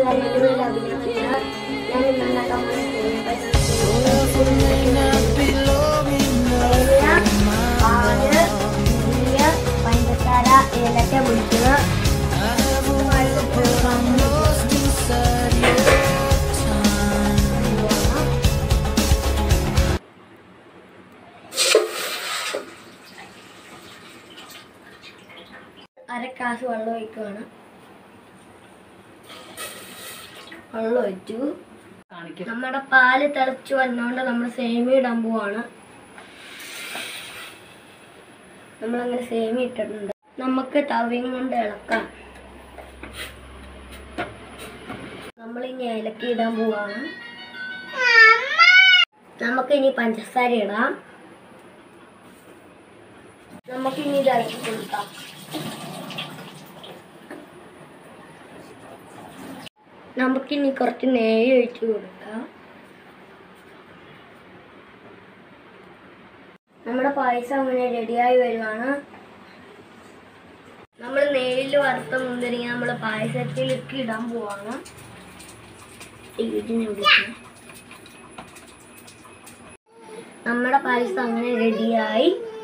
അറിയേണ്ടതില്ല അഭിനയിക്കുന്നത് ഞാൻ ഇന്നുണ്ടാക്കാൻ പാല് നെയ്യ് പഞ്ചസാര ഏലക്ക പൊടിക്കുക അര ഗ്ലാസ് വെള്ളം ഒഴിക്കുകയാണ് വെള്ളം ഒഴിച്ചു കാണിക്കും നമ്മുടെ പാല് തിളച്ചു വന്നോണ്ട് നമ്മൾ സേമി ഇടാൻ പോവാണ് നമ്മളങ്ങനെ സേമി ഇട്ടിട്ടുണ്ട് നമുക്ക് തവയും കൊണ്ട് ഇളക്കാം നമ്മൾ ഇനി ഏലക്ക ഇടാൻ പോവാണ് നമുക്ക് ഇനി പഞ്ചസാര ഇടാം നമുക്ക് ഇനി ഇത് ഇളക്കി കൊടുക്കാം നമുക്കിനി കുറച്ച് നെയ്യ് ഒഴിച്ച് കൊടുക്കാം നമ്മുടെ പായസം അങ്ങനെ റെഡിയായി വരുവാണ് നമ്മൾ നെയ്യിൽ വറുത്ത മുന്തിരിങ്ങ നമ്മൾ പായസത്തിലേക്ക് ഇടാൻ പോവാണ് ഇതിനെ വിളിക്കാം നമ്മുടെ പായസം അങ്ങനെ റെഡിയായി